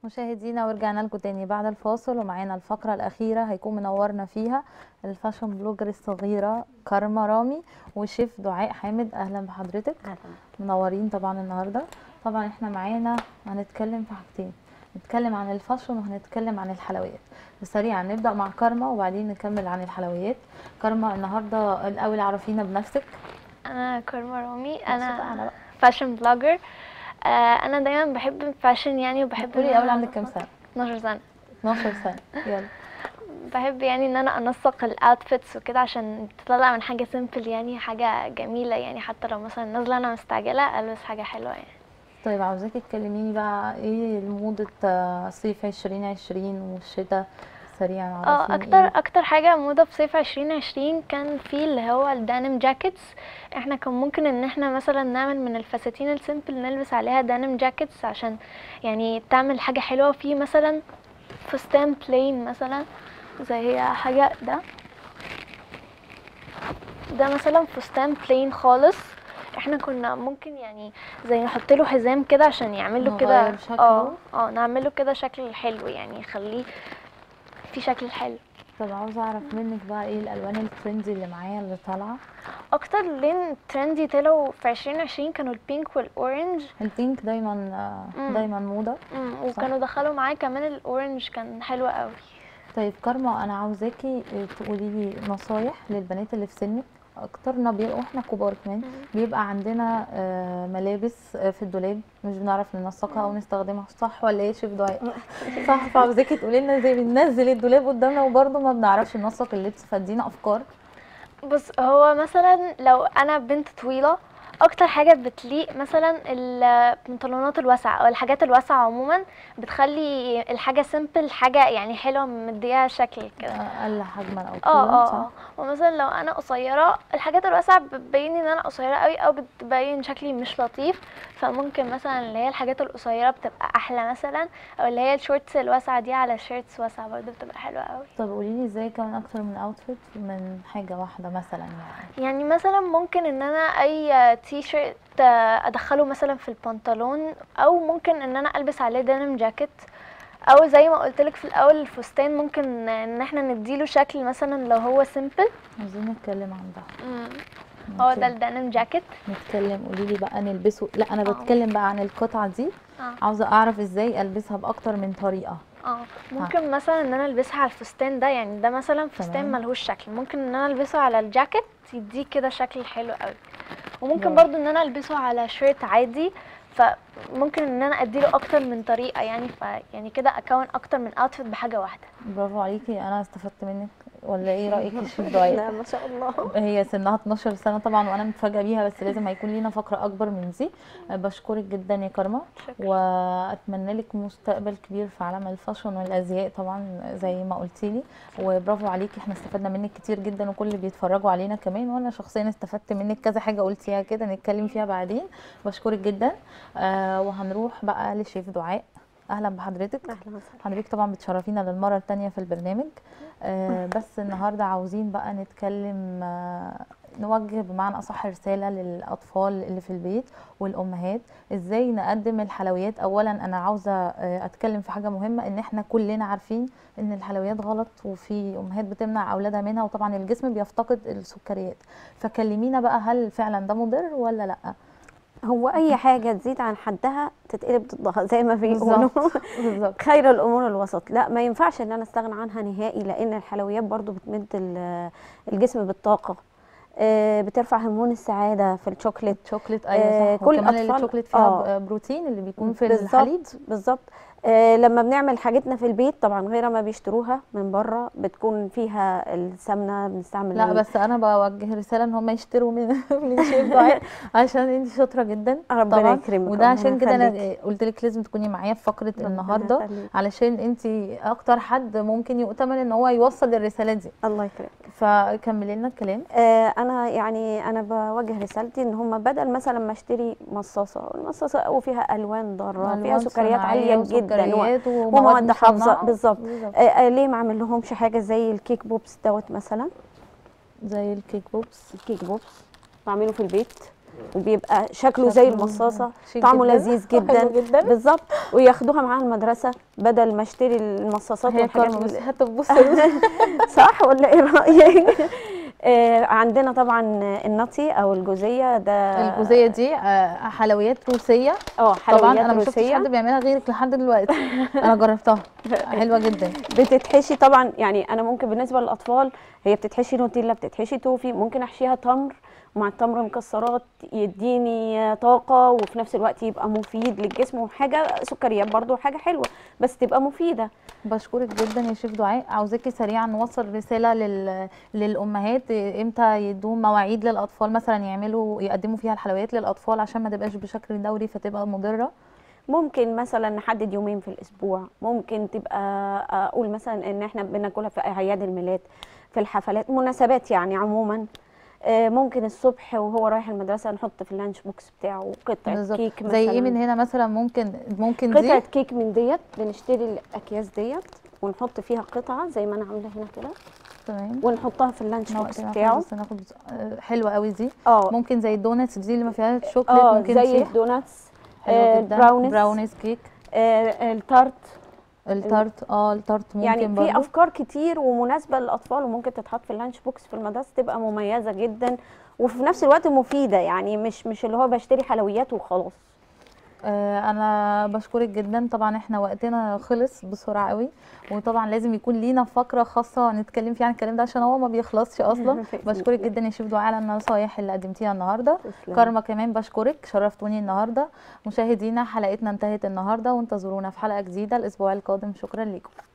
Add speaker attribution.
Speaker 1: مشاهدينا ورجعنا لكم تاني بعد الفاصل ومعانا الفقرة الأخيرة هيكون منورنا فيها الفاشن بلوجر الصغيرة كارما رامي وشيف دعاء حامد أهلا بحضرتك منورين طبعا النهاردة طبعا احنا معانا هنتكلم في حاجتين نتكلم عن الفاشن وهنتكلم عن الحلويات سريعا نبدأ مع كارما وبعدين نكمل عن الحلويات كارما النهاردة الأول عرفينا بنفسك
Speaker 2: انا كارما رامي
Speaker 1: صوت أعلى
Speaker 2: انا
Speaker 1: بقى.
Speaker 2: فاشن بلوجر انا دايما بحب الفاشن يعني وبحب
Speaker 1: قولي
Speaker 2: إن
Speaker 1: الأول
Speaker 2: أنا
Speaker 1: عندك كام سنة
Speaker 2: 12 سنه
Speaker 1: 12 سنة يلا
Speaker 2: بحب يعني ان انا انسق الاوتفيتس وكده عشان تطلع من حاجه سيمبل يعني حاجه جميله يعني حتى لو مثلا نازله انا مستعجله البس حاجه حلوه يعني
Speaker 1: طيب عاوزاكي تكلميني بقى ايه موضة آه، صيف 2020 والشتاء سريعا
Speaker 2: اه
Speaker 1: عرفيني
Speaker 2: اكتر
Speaker 1: ايه
Speaker 2: اكتر حاجه موضه في صيف 2020 كان في اللي هو الدانم جاكيتس احنا كان ممكن ان احنا مثلا نعمل من الفساتين السيمبل نلبس عليها دانم جاكيتس عشان يعني تعمل حاجه حلوه في مثلا فستان بلين مثلا زي هي حاجه ده ده مثلا فستان بلين خالص احنا كنا ممكن يعني زي نحط له حزام كده عشان يعمل له كده
Speaker 1: نغير شكله.
Speaker 2: اه اه نعمل له كده شكل حلو يعني يخليه في شكل حلو
Speaker 1: طب عاوزة اعرف منك بقى ايه الالوان الترندي اللي معايا اللي طالعة
Speaker 2: اكتر لين ترندي طلعوا في 2020 كانوا البينك والاورنج
Speaker 1: البينك دايما آه،
Speaker 2: مم.
Speaker 1: دايما موضة
Speaker 2: مم، وكانوا دخلوا معاه كمان الاورنج كان حلو قوي
Speaker 1: طيب كارما انا عاوزاكي آه، تقولي لي نصايح للبنات اللي في سنك اكترنا بيبقى واحنا كبار كمان بيبقى عندنا آه، ملابس آه، في الدولاب مش بنعرف ننسقها او نستخدمها صح ولا ايه شيف دعاء صح فعاوزاكي تقولي لنا ازاي بننزل الدولاب قدامنا وبرضه ما بنعرفش ننسق اللبس فادينا افكار
Speaker 2: بص هو مثلا لو انا بنت طويله اكتر حاجه بتليق مثلا البنطلونات الواسعه او الحاجات الواسعه عموما بتخلي الحاجه سيمبل حاجه يعني حلوه مديها شكل كده
Speaker 1: اقل حجما او
Speaker 2: اه
Speaker 1: طولا
Speaker 2: اه
Speaker 1: صح
Speaker 2: اه ومثلا لو انا قصيره الحاجات الواسعه بتبين ان انا قصيره قوي او بتبين شكلي مش لطيف فممكن مثلا اللي هي الحاجات القصيره بتبقى احلى مثلا او اللي هي الشورتس الواسعه دي على شيرتس واسعه برضه بتبقى حلوه قوي
Speaker 1: طب قولي لي ازاي كمان اكتر من اوتفيت من حاجه واحده مثلا يعني
Speaker 2: يعني مثلا ممكن ان انا اي تي شيرت ادخله مثلا في البنطلون او ممكن ان انا البس عليه دينم جاكيت او زي ما قلت لك في الاول الفستان ممكن ان احنا نديله شكل مثلا لو هو سيمبل
Speaker 1: عايزين نتكلم عن ده
Speaker 2: هو
Speaker 1: أوكي.
Speaker 2: ده الدينم جاكيت
Speaker 1: نتكلم قولي لي بقى نلبسه لا انا
Speaker 2: آه.
Speaker 1: بتكلم بقى عن القطعه دي
Speaker 2: اه
Speaker 1: عاوزه اعرف ازاي البسها باكتر من طريقه
Speaker 2: اه ممكن مثلا ان انا البسها على الفستان ده يعني ده مثلا فستان
Speaker 1: تمام.
Speaker 2: ملهوش شكل ممكن ان انا البسه على الجاكيت يديه كده شكل حلو قوي وممكن
Speaker 1: برافو.
Speaker 2: برضو ان انا البسه على شيرت عادي فممكن ان انا اديله اكتر من طريقه يعني ف يعني كده اكون اكتر من اوتفيت بحاجه واحده
Speaker 1: برافو عليكي انا استفدت منك ولا ايه رايك يا شيف دعاء
Speaker 3: لا ما شاء الله
Speaker 1: هي سنها 12 سنه طبعا وانا متفاجئه بيها بس لازم هيكون لينا فقره اكبر من دي بشكرك جدا يا كارما
Speaker 2: شكرا
Speaker 1: واتمنى لك مستقبل كبير في عالم الفاشن والازياء طبعا زي ما قلتي لي وبرافو عليكي احنا استفدنا منك كتير جدا وكل اللي بيتفرجوا علينا كمان وانا شخصيا استفدت منك كذا حاجه قلتيها كده نتكلم فيها بعدين بشكرك جدا آه وهنروح بقى لشيف دعاء اهلا بحضرتك
Speaker 3: اهلا وسهلا
Speaker 1: حضرتك طبعا بتشرفينا للمره الثانيه في البرنامج آه بس النهارده عاوزين بقى نتكلم آه نوجه بمعنى اصح رساله للاطفال اللي في البيت والامهات ازاي نقدم الحلويات اولا انا عاوزه آه اتكلم في حاجه مهمه ان احنا كلنا عارفين ان الحلويات غلط وفي امهات بتمنع اولادها منها وطبعا الجسم بيفتقد السكريات فكلمينا بقى هل فعلا ده مضر ولا لا
Speaker 3: هو اي حاجه تزيد عن حدها تتقلب ضدها زي ما بيقولوا
Speaker 1: بالظبط بالظبط
Speaker 3: خير الامور الوسط لا ما ينفعش ان انا استغنى عنها نهائي لان الحلويات برضو بتمد ال- الجسم بالطاقه آه، بترفع هرمون السعاده في الشوكليت
Speaker 1: شوكليت ايوه
Speaker 3: آه،
Speaker 1: صح
Speaker 3: كل
Speaker 1: وكمان
Speaker 3: الأطفال-
Speaker 1: الشوكليت فيها
Speaker 3: آه.
Speaker 1: ب- بروتين اللي بيكون في
Speaker 3: بالظبط،
Speaker 1: الحليب
Speaker 3: بالظبط آه لما بنعمل حاجتنا في البيت طبعا غير ما بيشتروها من بره بتكون فيها السمنه بنستعمل
Speaker 1: لا
Speaker 3: ال-
Speaker 1: بس انا بوجه رساله ان هم يشتروا من من شيف دعاء عشان انت شاطره جدا
Speaker 3: ربنا
Speaker 1: طبعا
Speaker 3: يكرمك
Speaker 1: وده
Speaker 3: ربنا
Speaker 1: عشان كده انا
Speaker 3: يخليك.
Speaker 1: قلت لك لازم تكوني معايا في فقره
Speaker 3: ربنا
Speaker 1: النهارده
Speaker 3: يخليك.
Speaker 1: علشان انت اكتر حد ممكن يؤتمن ان هو يوصل الرساله دي
Speaker 3: الله يكرمك
Speaker 1: فكملي لنا الكلام
Speaker 3: آه انا يعني انا بوجه رسالتي ان هم بدل مثلا ما اشتري مصاصه المصاصه وفيها الوان ضاره فيها
Speaker 1: ألوان
Speaker 3: سكريات
Speaker 1: صناعية
Speaker 3: عاليه جدا و-
Speaker 1: وسكريات
Speaker 3: ومواد حافظه
Speaker 1: مصنعة.
Speaker 3: بالظبط
Speaker 1: بالظبط.
Speaker 3: آه آه ليه ما اعمل لهمش حاجه زي الكيك بوبس دوت مثلا
Speaker 1: زي الكيك بوبس
Speaker 3: الكيك بوبس بعمله في البيت وبيبقى شكله زي
Speaker 1: شكله
Speaker 3: المصاصه
Speaker 1: شيك
Speaker 3: طعمه
Speaker 1: جداً.
Speaker 3: لذيذ جدا
Speaker 1: حلو جدا.
Speaker 3: بالظبط وياخدوها معاها المدرسه بدل ما اشتري المصاصات
Speaker 1: هي
Speaker 3: والحاجات
Speaker 1: كارما بس
Speaker 3: اللي-
Speaker 1: حتى تبص
Speaker 3: صح ولا ايه رايك آه، عندنا طبعا النطي او الجوزيه ده
Speaker 1: الجوزيه دي آه، حلويات روسيه
Speaker 3: اه
Speaker 1: طبعا
Speaker 3: حلويات
Speaker 1: انا ما شفتش
Speaker 3: روسيه
Speaker 1: حد بيعملها غيرك لحد دلوقتي انا جربتها حلوه جدا
Speaker 3: بتتحشي طبعا يعني انا ممكن بالنسبه للاطفال هي بتتحشي نوتيلا بتتحشي توفي ممكن احشيها تمر ومع التمر مكسرات يديني طاقه وفي نفس الوقت يبقى مفيد للجسم وحاجه سكريات برضو حاجه حلوه بس تبقى مفيده
Speaker 1: بشكرك جدا يا شيف دعاء عاوزاكي سريعا نوصل رساله لل... للامهات امتى يدوهم مواعيد للاطفال مثلا يعملوا يقدموا فيها الحلويات للاطفال عشان ما تبقاش بشكل دوري فتبقى مضره
Speaker 3: ممكن مثلا نحدد يومين في الاسبوع ممكن تبقى اقول مثلا ان احنا بناكلها في اعياد الميلاد في الحفلات مناسبات يعني عموما آه، ممكن الصبح وهو رايح المدرسه نحط في اللانش بوكس بتاعه قطعه
Speaker 1: بالظبط
Speaker 3: كيك مثلا
Speaker 1: زي ايه من هنا مثلا ممكن ممكن
Speaker 3: قطعه
Speaker 1: دي
Speaker 3: كيك من ديت بنشتري الاكياس ديت ونحط فيها قطعه زي ما انا عامله هنا كده
Speaker 1: تمام
Speaker 3: ونحطها في اللانش
Speaker 1: نوع-
Speaker 3: بوكس
Speaker 1: ناخد
Speaker 3: بتاعه
Speaker 1: بس ناخد آه، حلوه قوي دي
Speaker 3: اه
Speaker 1: ممكن زي الدونتس دي اللي ما فيهاش شوكليت
Speaker 3: اه
Speaker 1: ممكن
Speaker 3: زي
Speaker 1: تشيح
Speaker 3: الدوناتس
Speaker 1: حلو
Speaker 3: آه،
Speaker 1: جدا
Speaker 3: براونيز.
Speaker 1: براونيز كيك
Speaker 3: آه التارت
Speaker 1: التارت اه التارت ممكن
Speaker 3: يعني
Speaker 1: برضو
Speaker 3: في افكار كتير ومناسبه للاطفال وممكن تتحط في اللانش بوكس في المدرسه تبقى مميزه جدا وفي نفس الوقت مفيده يعني مش مش اللي هو بشتري حلويات وخلاص
Speaker 1: آه، انا بشكرك جدا طبعا احنا وقتنا خلص بسرعه قوي وطبعا لازم يكون لينا فقره خاصه نتكلم فيها عن الكلام ده عشان هو ما بيخلصش اصلا بشكرك جدا يا شيف دعاء على النصايح اللي قدمتيها النهارده
Speaker 3: تسلمي.
Speaker 1: كارما كمان بشكرك شرفتوني النهارده مشاهدينا حلقتنا انتهت النهارده وانتظرونا في حلقه جديده الاسبوع القادم شكرا لكم